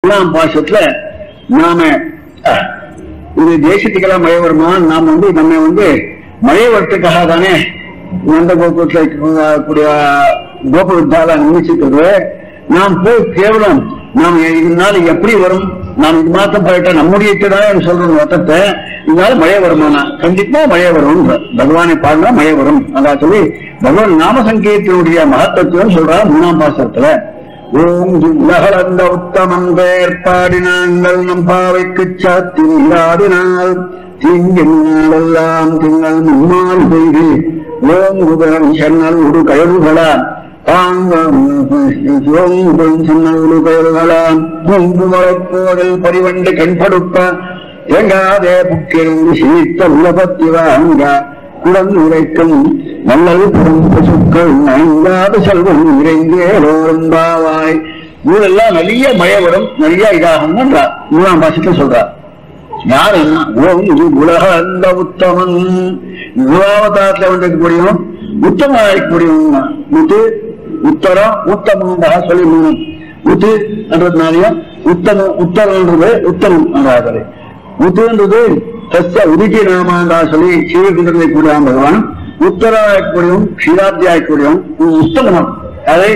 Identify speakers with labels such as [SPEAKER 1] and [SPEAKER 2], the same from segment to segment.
[SPEAKER 1] மூணாம் பாசத்துல நாம அஹ், இது தேசத்துக்கெல்லாம் மழை வருமா நாம் வந்து நம்ம வந்து மழை வரத்துக்காக தானே நந்த கோகுலத்தில் இருக்கக்கூடிய கோகுல வித்யால நினைச்சிட்டு நாம் போய் கேவலம் நாம் இதனால எப்படி வரும் நாம் இது மாத்தம் போயிட்டா நம்முடைய தான் சொல்றோம் வட்டத்தை இதனால மழை வருமானா கண்டிப்பா மழை வரும் பகவானை பாடினா மழை வரும் அதான் சொல்லி பகவான் நாம சங்கீதத்தினுடைய மகத்துவம் சொல்றார் மூணாம் பாசத்துல ஓம் உலகளந்த உத்தமன் பெயர் பாடினாங்கள் நம் பாவைக்கு சாத்தி நீராடினால் தீங்கினாலெல்லாம் திங்கள் முன்மால் செய்து ஓங்குபரம் சென்னல் உடு கயல்களால் சின்னல் கயல்களாம் பொங்கு மலைப்போதில் பரிவண்டு கண்படுப்ப எங்காதே புக்கிருந்து சீர்த்த உலகத்தி வாங்க குடன் உரைக்கும் நல்லது பெரும் பசுக்கள் நயங்காத செல்வம் நிறைந்தேரோரும் பாவாய் ஊரெல்லாம் நிறைய மழை வரும் நிறைய இதாகும்ன்றார் மூணாம் பாசத்தை சொல்றார் யாரு ஓம் இது உலக அந்த உத்தமன் யுவாவதாரத்தில் வந்திருக்கக்கூடியவன் உத்தமமாக இருக்கக்கூடியவன் முத்து உத்தரம் உத்தமம் சொல்லி மூணு முத்து என்றதுனாலையும் உத்தமம் உத்தரன்றது உத்தமம் என்றார்கள் முத்துன்றது தஸ்ய உதிக்கி நாமாண்டா சொல்லி ஸ்ரீகுண்டத்தை கூடாம் பகவான் உத்தராயக்கூடியவும் க்ஷீராத்தியாயக்கூடியவும் உத்தமனம் அதை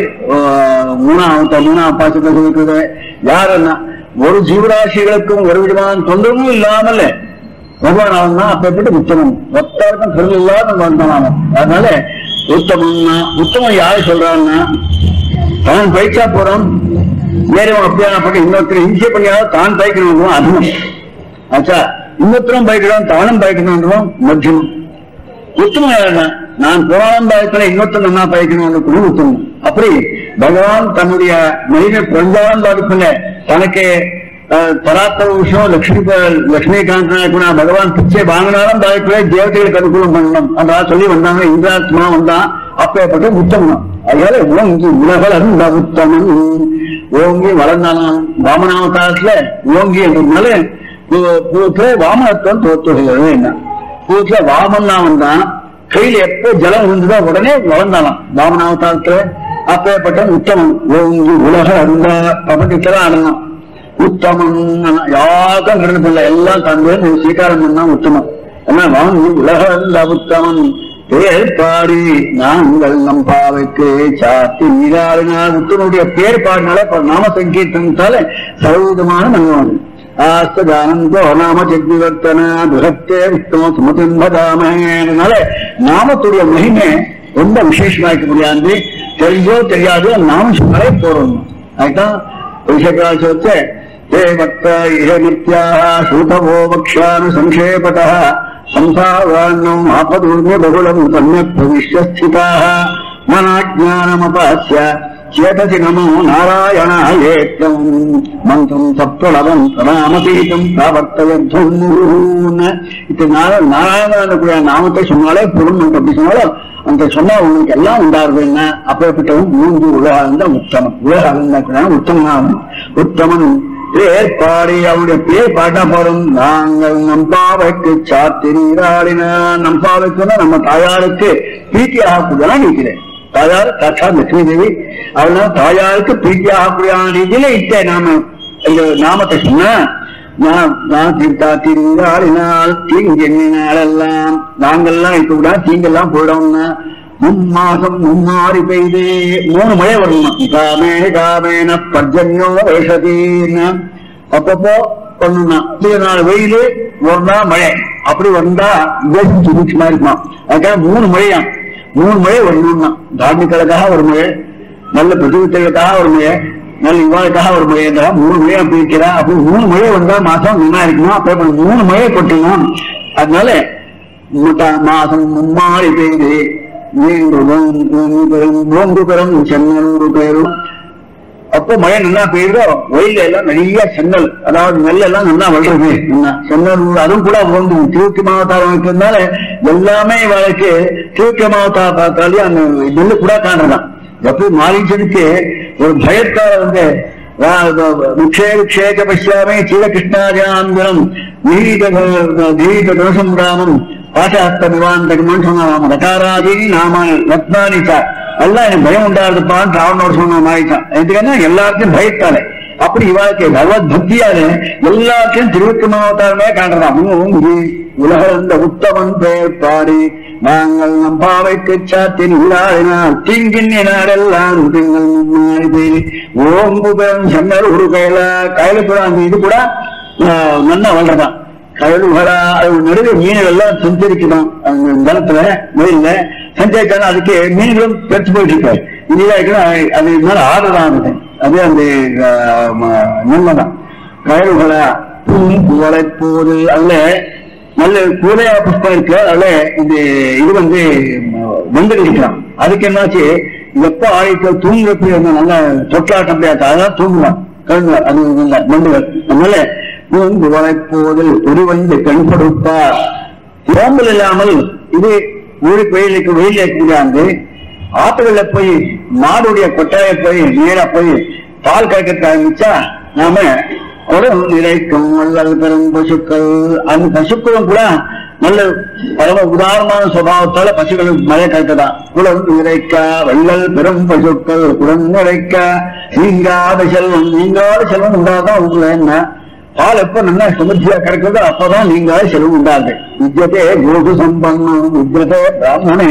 [SPEAKER 1] மூணாவது மூணாம் பாசத்தில் இருக்கிறது யாருன்னா ஒரு ஜீவராசிகளுக்கும் ஒரு விதமான தொந்தரவும் இல்லாமல் பகவான் அவன் தான் அப்பேற்பட்ட உத்தமம் ஒத்தாருக்கும் பொருள் இல்லாத வந்தான் அதனால உத்தமம்னா உத்தமம் யாரு சொல்றான்னா தான் பயிற்சா போறோம் வேறவன் அப்படியான பண்ணி இன்னொருத்தர் இன்சிய பண்ணியாவது தான் பயிக்கணும் அதிகம் ஆச்சா இன்னொருத்தரும் பயிக்கணும் தானும் பயிக்கணும் மத்தியமம் உத்தமம் யாருன்னா நான் புராணம் பாயத்துல இன்னொருத்தர் நல்லா பயக்கணும் குழு உத்தமம் அப்படி பகவான் தன்னுடைய மனித பிரஞ்சாரம் பாதிப்பில்ல தனக்கு பராத்தர விஷயம் லட்சுமி லட்சுமிகாந்த் கூட பகவான் பிச்சை வாங்கினாலும் பாதிப்பில்லை தேவதைகளுக்கு அனுகூலம் பண்ணணும் அந்த சொல்லி வந்தாங்க இந்திராத்மா வந்தான் அப்பேற்பட்ட உத்தமம் அதனால ஓங்கி உலகள் அந்த உத்தமன் ஓங்கி வளர்ந்தானாம் வாமனாவதாரத்துல ஓங்கி என்றதுனால பூத்துல வாமனத்துவம் தோற்றுகிறது என்ன பூத்துல வாமன்னா வந்தான் கையில எப்போ ஜலம் விழுந்ததோ உடனே வளர்ந்தாலாம் வாமனாவதாரத்துல அப்பேற்பட்ட உத்தமன் ஓங்கி உலக அருந்த பிரபஞ்சத்தான் அடங்கும் உத்தமன் யாருக்கும் நடந்து எல்லாம் தந்து சீக்காரம் பண்ணா உத்தமன் என்ன வாங்கி உலக அல்ல உத்தமன் பேர் பாடி நாங்கள் நம் பாவைக்கு சாத்தி நீராடினால் உத்தனுடைய பேர் பாடினால நாம சங்கீர்த்தனத்தால சர்வவிதமான நன்மை ஆஸ்தானந்தோ நாம ஜெக்விவர்த்தன துரத்தே விஷ்ணு சுமதிம்பதாமனால நாமத்துடைய மகிமை ரொம்ப விசேஷமா இருக்க முடியாது தெரிஞ்சோ தெரியாதோ நாம சொன்னாலே போறோம் அதுதான் விஷயக்காலத்தை தேவத்த இஹமித்யாக சூதவோ வக்ஷானு சங்கேபத சம்சாவான்னம் ஆபதூர்ம பகுலம் சமயக் பிரவிஷ்ய ஸ்திதாக மனாஜானமபாஸ்ய சேதசி நமோ நாராயணாயேத்தம் மந்திரம் சப்தளவம் பிரணாமதீதம் பிரவர்த்தயத்தும் இது நாராயணனுடைய நாமத்தை சொன்னாலே பொருள் அப்படி சொன்னாலும் அந்த சொன்னா உங்களுக்கு எல்லாம் உண்டாருது என்ன அப்பேற்பட்டவன் மூன்று உலக அந்த உத்தமன் உலக அந்த உத்தமன் உத்தமன் ஏற்பாடி அவருடைய பேர் பாட்டா போறோம் நாங்கள் நம்பாவைக்கு சாத்தி நீராடின நம்பாவைக்குன்னா நம்ம தாயாருக்கு பிரீத்தி ஆகக்கூடியதான் நிற்கிறேன் தாயார் சாட்சா லட்சுமி தேவி அதனால தாயாருக்கு பிரீத்தி ஆகக்கூடிய ரீதியில இட்ட நாம இந்த நாமத்தை சொன்னா நான் நான் தீர்த்தா தீர்ந்தாடினால் தீங்கெண்ணினாலெல்லாம் நாங்கள்லாம் இப்ப விட தீங்கெல்லாம் போயிடும்னா மும்மாசம் மும்மாறி பெய்து மூணு மழை வரணும் காமே காமேன பர்ஜன்யோ வேஷதீன்னு அப்பப்போ பண்ணணும்னா சில நாள் வெயில் ஒரு நாள் மழை அப்படி வந்தா வேஷம் சுபிட்சமா இருக்குமா அதுக்காக மூணு மழையாம் மூணு மழை வரணும்னா தார்மிகளுக்காக ஒரு மழை நல்ல பிரதிபத்தைகளுக்காக ஒரு மழை நல்ல இவாளுக்காக ஒரு மழை இருந்தா மூணு மழையா பிரிக்கிறா அப்படி மூணு மழை வந்தா மாசம் நல்லா இருக்குமா அப்ப மூணு மழையை கொட்டணும் அதனால மாசம் மும்மாறி பெய்து மூன்று பெரும் சென்னூறு பேரும் அப்போ மழை நல்லா பெய்யுதோ வெயில எல்லாம் நிறைய சென்னல் அதாவது நெல் எல்லாம் நல்லா வளருது என்ன சென்னல் அதுவும் கூட வந்து திருச்சி மாவட்டம் இருக்கிறதுனால எல்லாமே இவளுக்கு திருச்சி மாவட்டம் பார்த்தாலே அந்த நெல் கூட காணலாம் எப்படி மாறிச்சதுக்கு ஒரு பயத்தால வந்து விக்ஷேக பசியாமே சீலகிருஷ்ணாஜாந்திரம் தீரித தோஷம் ராமம் பாசாஸ்த நிவாந்தகம்னு சொன்னாராம் ரகாராதீனி நாமானி ரத்னானி சா எல்லாம் எனக்கு பயம் உண்டாதுப்பான்னு ராவணோட சொன்ன மாறிட்டான் எதுக்குன்னா எல்லாருக்கும் பயத்தாலே அப்படி இவாளுக்கு பகவத் பக்தியால எல்லாத்தையும் திருவிக்கிரமாவதாரமே காண்றதாம் ஓங்கி உலகளந்த உத்தமன் பெயர் பாடி நாங்கள் நம் பாவைக்கு சாத்தின் உள்ளாடினால் தீங்கின்னாரெல்லாம் திங்கள் முன்னாடி ஓம்பு பெரும் சென்னர் ஒரு கையில கையில கூட அந்த இது கூட ஆஹ், நல்லா வளர்றதான் கயலுகளா அது நடுவே மீன்கள் எல்லாம் சஞ்சரிக்குதான் அந்த நிலத்துல வெயில்ல சஞ்சரிச்சாலும் அதுக்கு மீன்களும் பெருத்து போயிட்டு இருக்காரு இல்லையா அது மேல ஆடுதான் அது அது அந்த நன்மைதான் கயலுகளா புகழை போது அதுல நல்ல கூரையா புஷ்பம் இருக்கு அதுல இந்த இது வந்து வந்து இருக்கலாம் அதுக்கு என்னாச்சு எப்ப ஆயிட்டு தூங்குறப்ப நல்ல தொட்டாட்டம் முடியாது அதான் தூங்குவான் கழுங்குவார் அது நல்ல மண்டுகள் அதனால பூங்கு வளைப்போதில் உருவந்து கண் கொடுப்பா ஓம்பல் இல்லாமல் இது ஊருக்கு வெயிலுக்கு வெயில் முடியாது ஆட்டுகள்ல போய் மாடுடைய கொட்டாய போய் நேரா போய் பால் கறக்க ஆரம்பிச்சா நாம குடம் இறைக்கும் வள்ளல் பெரும் பசுக்கள் அந்த பசுக்களும் கூட நல்ல பரம உதாரணமான சுபாவத்தால பசுக்கள் மழை கட்டுதான் குளம் இறைக்க வள்ளல் பெரும் பசுக்கள் குடம் இறைக்க நீங்காத செல்வம் நீங்காத செல்வம் உண்டாதான் உங்களை என்ன பால் எப்ப நல்லா சமர்த்தியா கிடைக்கிறதோ அப்பதான் நீங்க செலவு உண்டாது வித்தியதே குருசு சம்பன்னம் வித்தியதே பிராமணே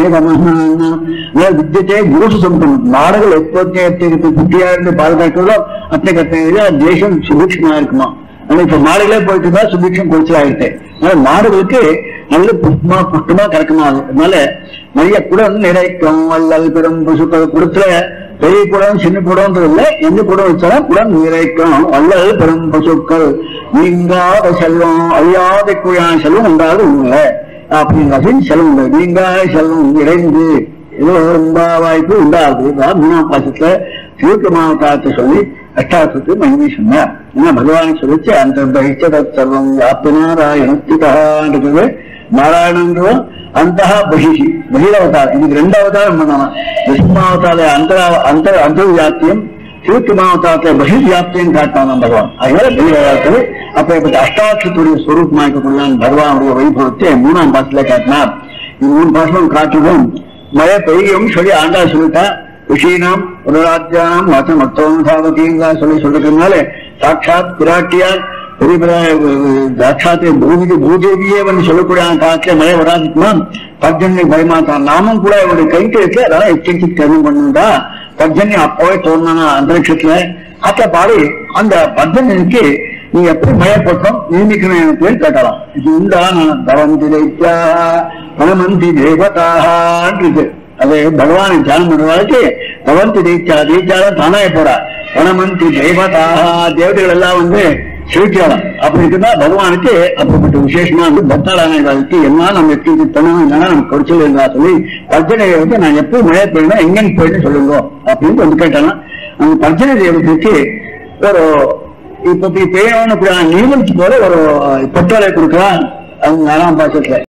[SPEAKER 1] நம வித்தியதே குருசு சம்பன்னம் நாடுகள் எப்போத்தி குட்டியா இருந்து பால் கிடைக்கிறதோ அத்தை கத்த தேசம் சுபிக்ஷமா இருக்குமா ஆனா இப்ப மாடுகளே போயிட்டு இருந்தா சுபிக்ஷம் குறைச்சல் ஆயிடுச்சு அதனால மாடுகளுக்கு நல்ல புஷ்மா புஷ்டமா கிடைக்குமா அது அதனால நிறைய குடம் நிறைக்கும் வள்ளல் பெரும் பசுக்கள் குடத்துல பெரிய குடம் சின்ன குடம்ன்றது இல்ல எந்த குடம் வச்சாலும் குடம் நிறைக்கும் வள்ளல் பெரும் பசுக்கள் நீங்காத செல்வம் அழியாத குழியான செல்வம் உண்டாது உண்மை அப்படிங்கிறது செல்வம் உண்டு நீங்காத செல்வம் இறைந்து ஏதோ ரொம்ப வாய்ப்பு உண்டாகுது இதான் மூணாம் பாசத்துல திருக்க மாவட்டத்தை சொல்லி அஷ்டாசத்து மகிமை சொன்னார் ஏன்னா பகவான் சொல்லிச்சு அந்த பகிச்சத சர்வம் வியாபினாராயணத்திகான்றது நாராயணன்றதும் அந்த பகிஷி பகிரவதாரம் இதுக்கு ரெண்டு அவதாரம் பண்ணலாம் விஷ்மாவதார அந்த அந்த அந்தர்வியாப்தியம் திருத்துமாவதாரத்தை பகிர்வியாப்தியம் காட்டானாம் பகவான் அதனால பகிரவதாரத்தில் அப்பேற்பட்ட அஷ்டாட்சத்துடைய ஸ்வரூபமாக இருக்கக்கூடிய பகவானுடைய வைபவத்தை மூணாம் பாசத்துல காட்டினார் இது மூணு பாசம் காட்டுவதும் மழை பெய்யும் சொல்லி ஆண்டா சொல்லிட்டா ரிஷீனாம் புனராத்தியானம் வாச மத்தவம் சாவதிங்களா சொல்லி சொல்றதுனால சாட்சாத் பிராட்டியார் பெரிய பெரிய சாட்சாத் பூமிக்கு பூதேவியே வந்து சொல்லக்கூடிய அந்த காலத்துல மழை வராதுக்குமா பர்ஜன்ய பயமாத்தான் நாமும் கூட அவருடைய கைக்கு இருக்கு அதான் எச்சரிக்கை கருணம் பண்ணுண்டா பர்ஜன்யம் அப்பவே தோணுனா அந்தரிக்ஷத்துல அத்த பாடி அந்த பர்ஜன்யனுக்கு நீ எப்படி மழை போட்டோம் நியமிக்கணும் எனக்கு பேர் கேட்டலாம் இது உண்டான தவந்தி தைத்தியா பணமந்தி தேவதான்றது அது பகவானை தியானம் பண்றவாளுக்கு பவந்தி தீட்சா தீட்சாதான் தானாய போறா பணமந்தி தேவதாக தேவதைகள் எல்லாம் வந்து சிரிக்கலாம் அப்படி இருந்தா பகவானுக்கு அப்படிப்பட்ட விசேஷமா வந்து பக்தாளானவர்களுக்கு என்ன நம்ம எப்படி பண்ணணும் இல்லைன்னா நமக்கு குறைச்சல் இருந்தா சொல்லி பர்ஜனையை வந்து நான் எப்படி மழை போயிடணும் எங்கன்னு போயிட்டு சொல்லுங்க அப்படின்னு வந்து கேட்டானா அந்த பர்ஜனை தேவதைக்கு ஒரு இப்ப இப்படி பெய்யணும்னு நியமனத்து போல ஒரு பெட்ரோலை கொடுக்கலாம் அவங்க நாலாம் பாசத்துல